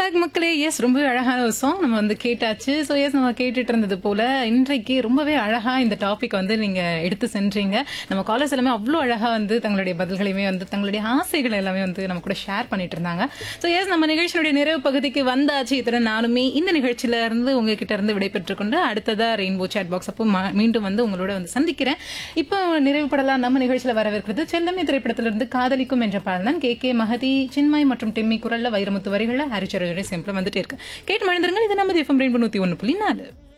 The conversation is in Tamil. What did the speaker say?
பேக் மக்களே எஸ் ரொம்பவே அழகான ஒரு சாங் நம்ம வந்து கேட்டாச்சு ஸோ எஸ் நம்ம கேட்டுட்டு இருந்தது போல இன்றைக்கு ரொம்பவே அழகா இந்த டாபிக் வந்து நீங்க எடுத்து சென்றீங்க நம்ம காலர்ஸ் எல்லாமே அவ்வளோ அழகா வந்து தங்களுடைய பதில்களையுமே வந்து தங்களுடைய ஆசைகள் எல்லாமே வந்து நம்ம கூட ஷேர் பண்ணிட்டு இருந்தாங்க ஸோ எஸ் நம்ம நிகழ்ச்சியுடைய நிறைவு பகுதிக்கு வந்தாச்சு இத்தனை நானுமே இந்த நிகழ்ச்சியில இருந்து உங்ககிட்ட இருந்து விடைபெற்றுக் கொண்டு அடுத்ததா ரெயின்போ சேட் பாக்ஸ் அப்போ ம- மீண்டும் வந்து உங்களோட வந்து சந்திக்கிறேன் இப்போ நிறைவு படலாம் நம்ம நிகழ்ச்சியில வரவிருக்கிறது செல்லமே திரைப்படத்திலிருந்து காதலிக்கும் என்ற பாடல் கே கே மகதி சின்மய் மற்றும் டிம்மி குரல்ல வைரமுத்து வரிகள்ல ஹரிச்சரோட சிம்பிள் வந்துட்டே இருக்கு கேட்டு மழுந்துருங்க இது நம்ம எஃப்எம் ரெயின்போ நூத்தி ஒன்று புள்ளி நாலு